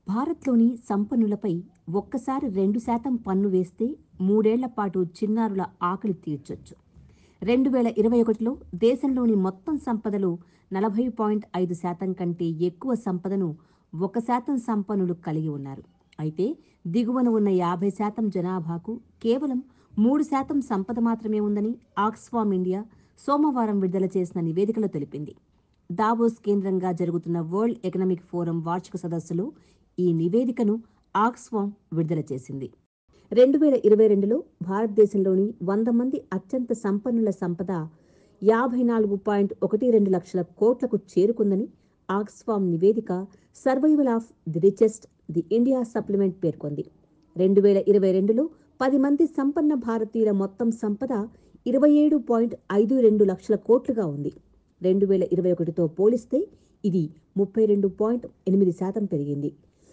భారత్లోని సంపన్నులపై ఒక్కసారి రెండు శాతం పన్ను వేస్తే మూడేళ్ల పాటు చిన్నారుల ఆకలి తీర్చొచ్చు రెండు వేల ఇరవై ఒకటిలో దేశంలోని మొత్తం సంపదలో నలభై పాయింట్ ఐదు శాతం కంటే ఎక్కువ సంపదను ఒక శాతం సంపన్నులు కలిగి ఉన్నారు అయితే దిగువన ఉన్న యాభై శాతం జనాభాకు కేవలం మూడు శాతం సంపద మాత్రమే ఉందని ఆక్స్ఫామ్ ఇండియా సోమవారం విడుదల చేసిన నివేదికలో తెలిపింది దావోస్ కేంద్రంగా జరుగుతున్న వరల్డ్ ఎకనామిక్ ఫోరం వార్షిక సదస్సులో ఈ నివేదికను ఆక్స్ఫామ్ విడుదల చేసింది రెండు వేల ఇరవై రెండులో భారతదేశంలోని వంద మంది అత్యంత సంపన్నుల సంపద యాభై నాలుగు పాయింట్ ఒకటి రెండు లక్షల కోట్లకు చేరుకుందని ఆక్స్ఫామ్ నివేదిక survival of the richest the India supplement పేర్కొంది రెండు వేల ఇరవై రెండులో పది మంది సంపన్న భారతీయుల మొత్తం సంపద ఇరవై ఏడు పాయింట్ ఐదు రెండు లక్షల కోట్లుగా ఉంది రెండు వేల ఇరవై ఒకటితో పోలిస్తే ఇది ముప్పై రెండు పాయింట్ ఎనిమిది శాతం పెరిగింది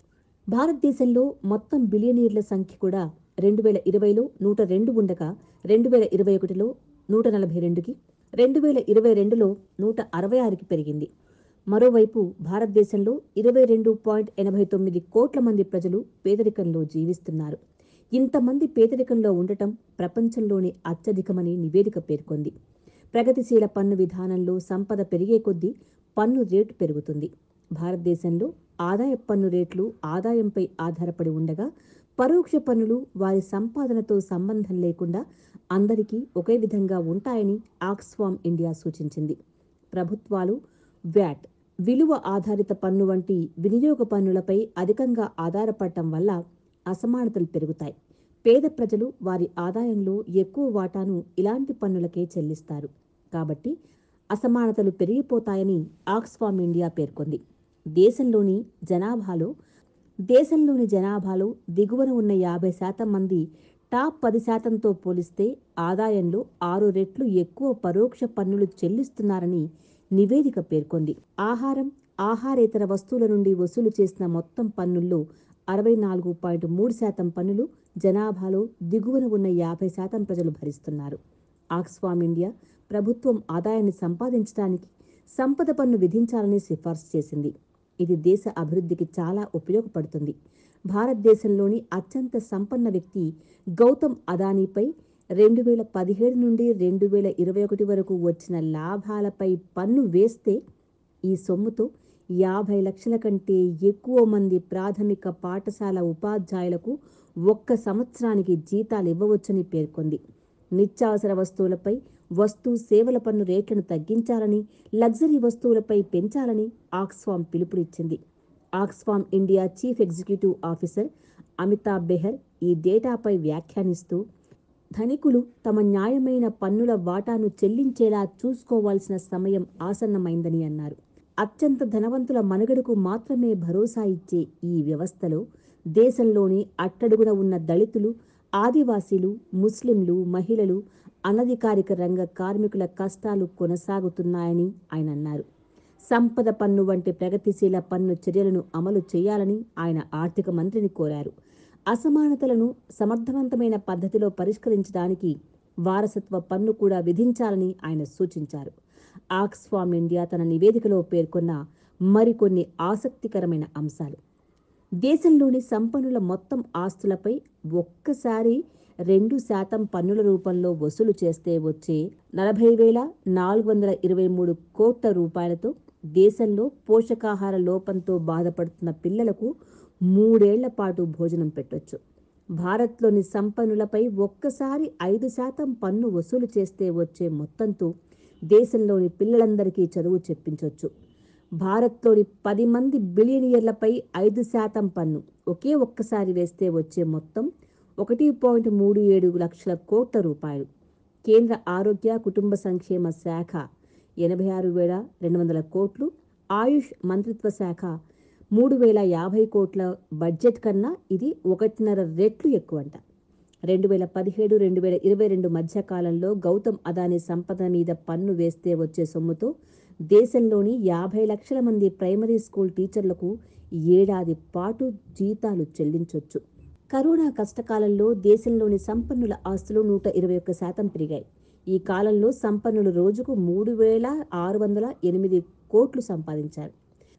భారతదేశంలో మొత్తం బిలియనీర్ల సంఖ్య కూడా రెండు వేల ఇరవైలో నూట రెండు ఉండగా రెండు వేల ఇరవై ఒకటిలో నూట నలభై రెండుకి రెండు వేల ఇరవై రెండులో నూట అరవై ఆరుకి పెరిగింది మరోవైపు భారతదేశంలో ఇరవై రెండు పాయింట్ ఎనభై తొమ్మిది కోట్ల మంది ప్రజలు పేదరికంలో జీవిస్తున్నారు ఇంతమంది పేదరికంలో ఉండటం ప్రపంచంలోనే అత్యధికమని నివేదిక పేర్కొంది ప్రగతిశీల పన్ను విధానంలో సంపద పెరిగే కొద్దీ పన్ను రేటు పెరుగుతుంది భారతదేశంలో ఆదాయ పన్ను రేట్లు ఆదాయంపై ఆధారపడి ఉండగా పరోక్ష పన్నులు వారి సంపాదనతో సంబంధం లేకుండా అందరికీ ఒకే విధంగా ఉంటాయని ఆక్స్ఫామ్ ఇండియా సూచించింది ప్రభుత్వాలు వ్యాట్ విలువ ఆధారిత పన్ను వంటి వినియోగ పన్నులపై అధికంగా ఆధారపడటం వల్ల అసమానతలు పెరుగుతాయి పేద ప్రజలు వారి ఆదాయంలో ఎక్కువ వాటాను ఇలాంటి పన్నులకే చెల్లిస్తారు కాబట్టి అసమానతలు పెరిగిపోతాయని ఆక్స్ఫామ్ ఇండియా పేర్కొంది దేశంలోని జనాభాలో దేశంలోని జనాభాలో దిగువన ఉన్న యాభై శాతం మంది టాప్ పది శాతంతో పోలిస్తే ఆదాయంలో ఆరు రెట్లు ఎక్కువ పరోక్ష పన్నులు చెల్లిస్తున్నారని నివేదిక పేర్కొంది ఆహారం ఆహారేతర వస్తువుల నుండి వసూలు చేసిన మొత్తం పన్నుల్లో అరవై నాలుగు పాయింట్ మూడు శాతం పన్నులు జనాభాలో దిగువన ఉన్న యాభై శాతం ప్రజలు భరిస్తున్నారు ఆక్స్ఫామ్ ఇండియా ప్రభుత్వం ఆదాయాన్ని సంపాదించడానికి సంపద పన్ను విధించాలని సిఫార్సు చేసింది ఇది దేశ అభివృద్ధికి చాలా ఉపయోగపడుతుంది భారతదేశంలోని అత్యంత సంపన్న వ్యక్తి గౌతమ్ అదానీపై రెండు వేల పదిహేడు నుండి రెండు వేల ఇరవై ఒకటి వరకు వచ్చిన లాభాలపై పన్ను వేస్తే ఈ సొమ్ముతో యాభై లక్షల కంటే ఎక్కువ మంది ప్రాథమిక పాఠశాల ఉపాధ్యాయులకు ఒక్క సంవత్సరానికి జీతాలు ఇవ్వవచ్చని పేర్కొంది నిత్యావసర వస్తువులపై వస్తు సేవల పన్ను రేట్లను తగ్గించాలని లగ్జరీ వస్తువులపై పెంచాలని ఆక్స్ఫామ్ పిలుపునిచ్చింది Oxfam India chief executive officer Amitabh Behar ఈ డేటాపై వ్యాఖ్యానిస్తూ ధనికులు తమ న్యాయమైన పన్నుల వాటాను చెల్లించేలా చూసుకోవాల్సిన సమయం ఆసన్నమైందని అన్నారు అత్యంత ధనవంతుల మనుగడకు మాత్రమే భరోసా ఇచ్చే ఈ వ్యవస్థలో దేశంలోని అట్టడుగున ఉన్న దళితులు ఆదివాసీలు ముస్లింలు మహిళలు అనధికారిక రంగ కార్మికుల కష్టాలు కొనసాగుతున్నాయని ఆయన అన్నారు సంపద పన్ను వంటి ప్రగతిశీల పన్ను చర్యలను అమలు చేయాలని ఆయన ఆర్థిక మంత్రిని కోరారు అసమానతలను సమర్థవంతమైన పద్ధతిలో పరిష్కరించడానికి వారసత్వ పన్ను కూడా విధించాలని ఆయన సూచించారు ఆక్స్ఫామ్ ఇండియా తన నివేదికలో పేర్కొన్న మరికొన్ని ఆసక్తికరమైన అంశాలు దేశంలోని సంపన్నుల మొత్తం ఆస్తులపై ఒక్కసారి రెండు శాతం పన్నుల రూపంలో వసూలు చేస్తే వచ్చే నలభై వేల నాలుగు వందల ఇరవై మూడు కోట్ల రూపాయలతో దేశంలో పోషకాహార లోపంతో బాధపడుతున్న పిల్లలకు మూడేళ్ల పాటు భోజనం పెట్టొచ్చు భారత్లోని సంపన్నులపై ఒక్కసారి ఐదు శాతం పన్ను వసూలు చేస్తే వచ్చే మొత్తంతో దేశంలోని పిల్లలందరికీ చదువు చెప్పించవచ్చు భారత్లోని పది మంది బిలియనియర్లపై ఐదు శాతం పన్ను ఒకే ఒక్కసారి వేస్తే వచ్చే మొత్తం ఒకటి పాయింట్ మూడు ఏడు లక్షల కోట్ల రూపాయలు కేంద్ర ఆరోగ్య కుటుంబ సంక్షేమ శాఖ ఎనభై ఆరు వేల రెండు వందల కోట్లు ఆయుష్ మంత్రిత్వ శాఖ మూడు వేల యాభై కోట్ల బడ్జెట్ కన్నా ఇది ఒకటిన్నర రెట్లు ఎక్కువంట రెండు వేల పదిహేడు రెండు వేల ఇరవై రెండు మధ్య కాలంలో గౌతమ్ అదానీ సంపద మీద పన్ను వేస్తే వచ్చే సొమ్ముతో దేశంలోని యాభై లక్షల మంది ప్రైమరీ స్కూల్ టీచర్లకు ఏడాది పాటు జీతాలు చెల్లించొచ్చు కరోనా కష్టకాలంలో దేశంలోని సంపన్నుల ఆస్తులు నూట ఇరవై ఒక్క శాతం పెరిగాయి ఈ కాలంలో సంపన్నులు రోజుకు మూడు వేల ఆరు వందల ఎనిమిది కోట్లు సంపాదించారు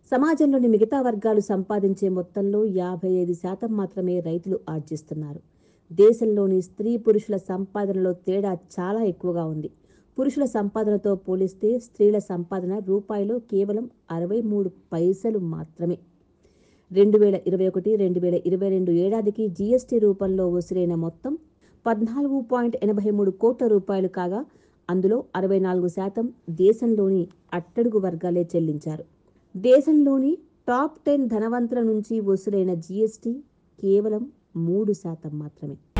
సమాజంలోని మిగతా వర్గాలు సంపాదించే మొత్తంలో యాభై ఐదు శాతం మాత్రమే రైతులు ఆర్జిస్తున్నారు దేశంలోని స్త్రీ పురుషుల సంపాదనలో తేడా చాలా ఎక్కువగా ఉంది పురుషుల సంపాదనతో పోలిస్తే స్త్రీల సంపాదన రూపాయిలో కేవలం అరవై మూడు పైసలు మాత్రమే రెండు వేల ఇరవై ఒకటి రెండు వేల ఇరవై రెండు ఏడాదికి జీఎస్టీ రూపంలో వసూలైన మొత్తం పద్నాలుగు పాయింట్ ఎనభై మూడు కోట్ల రూపాయలు కాగా అందులో అరవై నాలుగు శాతం దేశంలోని అట్టడుగు వర్గాలే చెల్లించారు దేశంలోని టాప్ టెన్ ధనవంతుల నుంచి వసూలైన జీఎస్టీ కేవలం మూడు శాతం మాత్రమే